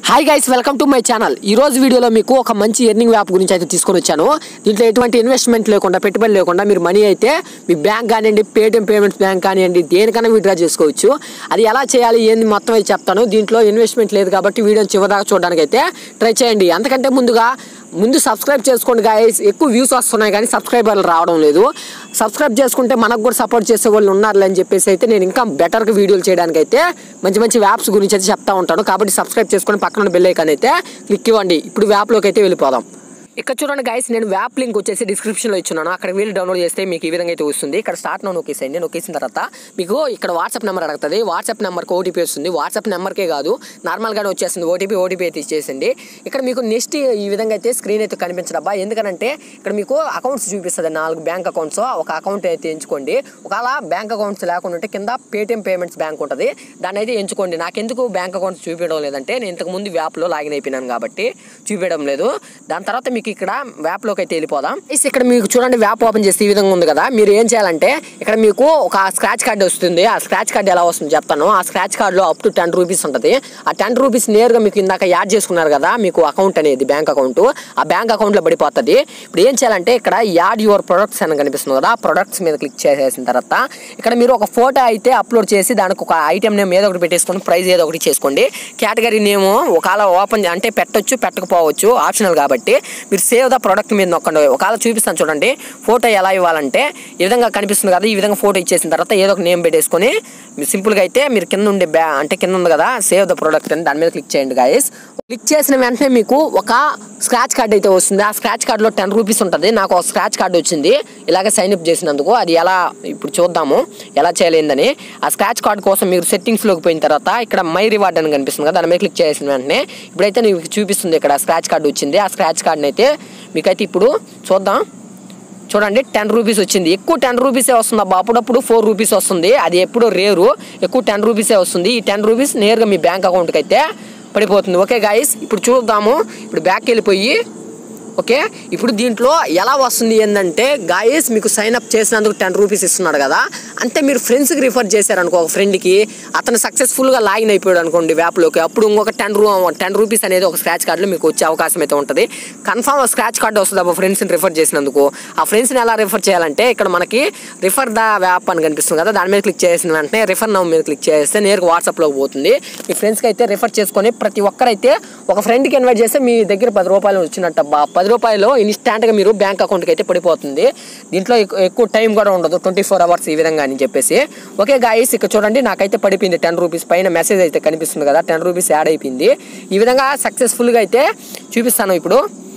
hi guys welcome to my channel ఈ రోజు వీడియోలో మీకు ఒక మంచి ఎర్నింగ్ యాప్ గురించి అయితే తీసుకొని వచ్చాను దీంట్లో ఎటువంటి ఇన్వెస్ట్మెంట్ లేకుండా పెట్టుబడి లేకుండా మీరు మనీ అయితే మీ బ్యాంక్ కానివ్వండి పేటిఎం పేమెంట్స్ బ్యాంక్ కానివ్వండి దేనికైనా విత్డ్రా చేసుకోవచ్చు అది ఎలా చేయాలి ఏంది మొత్తం అయితే చెప్తాను దీంట్లో ఇన్వెస్ట్మెంట్ లేదు కాబట్టి వీడియోని చివరిదాకా చూడడానికి అయితే ట్రై చేయండి అంతకంటే ముందుగా ముందు సబ్స్క్రైబ్ చేసుకోండి గాయస్ ఎక్కువ వ్యూస్ వస్తున్నాయి కానీ సబ్స్క్రైబర్లు రావడం లేదు సబ్స్క్రైబ్ చేసుకుంటే మనకు కూడా సపోర్ట్ చేసే వాళ్ళు ఉన్నారు అని చెప్పేసి అయితే నేను ఇంకా బెటర్గా వీడియోలు చేయడానికి అయితే మంచి మంచి యాప్స్ గురించి అయితే చెప్తా ఉంటాను కాబట్టి సబ్స్క్రైబ్ చేసుకొని పక్కన ఉన్న బెల్ ఐకాన్ అయితే క్లిక్ ఇవ్వండి ఇప్పుడు యాప్లోకి అయితే వెళ్ళిపోదాం ఇక్కడ చూడండి గైస్ నేను వ్యాప్ లింక్ వచ్చేసి డిస్క్రిప్షన్లో ఇచ్చున్నాను అక్కడ వెళ్ళి డౌన్లోడ్ చేస్తే మీకు ఈ విధంగా అయితే వస్తుంది ఇక్కడ స్టార్ట్ నో నొక్కేసేయండి నొక్కేసిన తర్వాత మీకు ఇక్కడ వాట్సాప్ నెంబర్ అడుగుతుంది వాట్సాప్ నెంబర్కి ఓటీపీ వస్తుంది వాట్సాప్ నెంబర్కే కాదు నార్మల్గానే వచ్చేస్తుంది ఓటీపీ ఓటీపీ అయితే ఇచ్చేసింది ఇక్కడ మీకు నెక్స్ట్ ఈ విధంగా అయితే స్క్రీన్ అయితే కనిపించడబ్బా ఎందుకంటే ఇక్కడ మీకు అకౌంట్స్ చూపిస్తుంది నాలుగు బ్యాంక్ అకౌంట్స్ ఒక అకౌంట్ అయితే ఎంచుకోండి ఒకవేళ బ్యాంక్ అకౌంట్స్ లేకుండా ఉంటే కింద పేటిఎం పేమెంట్స్ బ్యాంక్ ఉంటుంది దాన్ని అయితే ఎంచుకోండి నాకెందుకు బ్యాంక్ అకౌంట్స్ చూపించడం లేదంటే నేను ఇంతకు ముందు వ్యాప్లో లాగిన్ అయిపోయినాను కాబట్టి చూపించడం లేదు దాని తర్వాత మీకు ఇక్కడ వ్యాప్లోకి అయితే వెళ్ళిపోదాం Guys, ఇక్కడ మీకు చూడండి వ్యాప్ ఓపెన్ చేస్తే ఈ విధంగా ఉంది కదా మీరు ఏం చేయాలంటే ఇక్కడ మీకు ఒక స్క్రాచ్ కార్డ్ వస్తుంది ఆ స్క్రాచ్ కార్డ్ ఎలా వస్తుంది చెప్తాను ఆ స్క్రాచ్ కార్డులో అప్ టు టెన్ రూపీస్ ఉంటుంది ఆ టెన్ రూపీస్ నేరుగా మీకు ఇందాక యాడ్ చేసుకున్నారు కదా మీకు అకౌంట్ అనేది బ్యాంక్ అకౌంట్ ఆ బ్యాంక్ అకౌంట్లో పడిపోతుంది ఇప్పుడు ఏం చేయాలంటే ఇక్కడ యాడ్ యువర్ ప్రొడక్ట్స్ అని కనిపిస్తుంది కదా ప్రొడక్ట్స్ మీద క్లిక్ చేసేసిన తర్వాత ఇక్కడ మీరు ఒక ఫోటో అయితే అప్లోడ్ చేసి దానికి ఒక ఐటమ్ నేమ్ ఏదో ఒకటి పెట్టేసుకొని ప్రైస్ ఏదో ఒకటి చేసుకోండి కేటగిరీ నేమ్ ఒకవేళ ఓపెన్ అంటే పెట్టొచ్చు పెట్టకపోవచ్చు ఆప్షనల్ కాబట్టి మీరు సేవ్ ద ప్రొడక్ట్ మీద నొక్కండి ఒకవేళ చూపిస్తాను చూడండి ఫోటో ఎలా ఇవ్వాలంటే ఈ విధంగా కనిపిస్తుంది కదా ఈ విధంగా ఫోటో ఇచ్చేసిన తర్వాత ఏదో ఒక నేమ్ పెట్టేసుకొని మీరు సింపుల్గా అయితే మీరు కింద ఉండే బ్యా అంటే కింద ఉంది కదా సేవ్ ద ప్రొడక్ట్ అని దాని మీద క్లిక్ చేయండి గాయస్ క్లిక్ చేసిన వెంటనే మీకు ఒక స్క్రాచ్ కార్డ్ అయితే వస్తుంది ఆ స్క్రాచ్ కార్డులో టెన్ రూపీస్ ఉంటుంది నాకు ఒక స్క్రాచ్ కార్డు వచ్చింది ఇలాగే సైన్ అప్ చేసినందుకు అది ఎలా ఇప్పుడు చూద్దాము ఎలా చేయలేదని ఆ స్క్రాచ్ కార్డ్ కోసం మీరు సెట్టింగ్స్లోకి పోయిన తర్వాత ఇక్కడ మై రివార్డ్ అని కనిపిస్తుంది కదా దాని మీద క్లిక్ చేసిన వెంటనే ఇప్పుడైతే మీకు చూపిస్తుంది ఇక్కడ స్క్రాచ్ కార్డు వచ్చింది ఆ స్క్రాచ్ కార్డ్ని అయితే మీకైతే ఇప్పుడు చూద్దాం చూడండి టెన్ రూపీస్ వచ్చింది ఎక్కువ టెన్ రూపీసే వస్తుంది అబ్బా అప్పుడప్పుడు ఫోర్ రూపీస్ వస్తుంది అది ఎప్పుడు రేరు ఎక్కువ టెన్ రూపీసే వస్తుంది ఈ టెన్ రూపీస్ నేరుగా మీ బ్యాంక్ అకౌంట్కి అయితే పడిపోతుంది ఓకే గాయస్ ఇప్పుడు చూద్దాము ఇప్పుడు బ్యాక్ వెళ్ళిపోయి ఓకే ఇప్పుడు దీంట్లో ఎలా వస్తుంది ఏంటంటే గాయస్ మీకు సైన్ అప్ చేసినందుకు టెన్ రూపీస్ ఇస్తున్నాడు కదా అంటే మీరు ఫ్రెండ్స్కి రిఫర్ చేశారనుకో ఒక ఫ్రెండ్కి అతను సక్సెస్ఫుల్గా లాగిన్ అయిపోయాడు అనుకోండి వ్యాప్లోకి అప్పుడు ఇంకొక టెన్ రూ టెన్ రూపీస్ అనేది ఒక స్క్రాచ్ కార్డులో మీకు వచ్చే అవకాశం అయితే ఉంటుంది కన్ఫామ్ స్క్రాచ్ కార్డు వస్తుంది అబ్బా ఫ్రెండ్స్ని రిఫర్ చేసినందుకు ఆ ఫ్రెండ్స్ని ఎలా రిఫర్ చేయాలంటే ఇక్కడ మనకి రిఫర్ ద వ్యాప్ అని కనిపిస్తుంది కదా దాని మీద క్లిక్ చేసిన వెంటనే రిఫర్ నవ్ మీద క్లిక్ చేస్తే నేరుగా వాట్సాప్లోకి పోతుంది మీ ఫ్రెండ్స్కి అయితే రిఫర్ చేసుకొని ప్రతి ఒక్కరైతే ఒక ఫ్రెండ్కి ఇన్వైట్ చేస్తే మీ దగ్గర పది రూపాయలు వచ్చినట్టు అబ్బా పది రూపాయలు ఇన్స్టాంట్గా మీరు బ్యాంక్ అకౌంట్కి అయితే పడిపోతుంది దీంట్లో ఎక్కు- ఎక్కువ టైం కూడా ఉండదు ట్వంటీ ఫోర్ అవర్స్ ఈ విధంగా అని చెప్పేసి ఓకే గాయస్ ఇక్కడ చూడండి నాకైతే పడిపోయింది టెన్ రూపీస్ పైన మెసేజ్ అయితే కనిపిస్తుంది కదా టెన్ రూపీస్ యాడ్ అయిపోయింది ఈ విధంగా సక్సెస్ఫుల్గా అయితే చూపిస్తాను ఇప్పుడు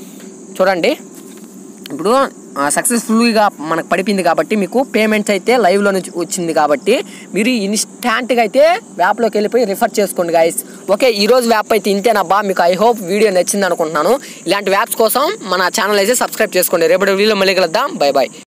చూడండి ఇప్పుడు సక్సెస్ఫుల్గా మనకు పడిపోయింది కాబట్టి మీకు పేమెంట్స్ అయితే లైవ్లో నుంచి వచ్చింది కాబట్టి మీరు ఇన్స్టాంట్గా అయితే వ్యాప్లోకి వెళ్ళిపోయి రిఫర్ చేసుకోండి గాయస్ ఓకే ఈ రోజు వ్యాప్ అయితే ఇంతేనబ్బా మీకు ఐ హోప్ వీడియో నచ్చింది అనుకుంటున్నాను ఇలాంటి వ్యాప్స్ కోసం మన ఛానల్ అయితే సబ్స్క్రైబ్ చేసుకోండి రేపటి వీడియో మళ్ళీ కలుద్దాం బై బాయ్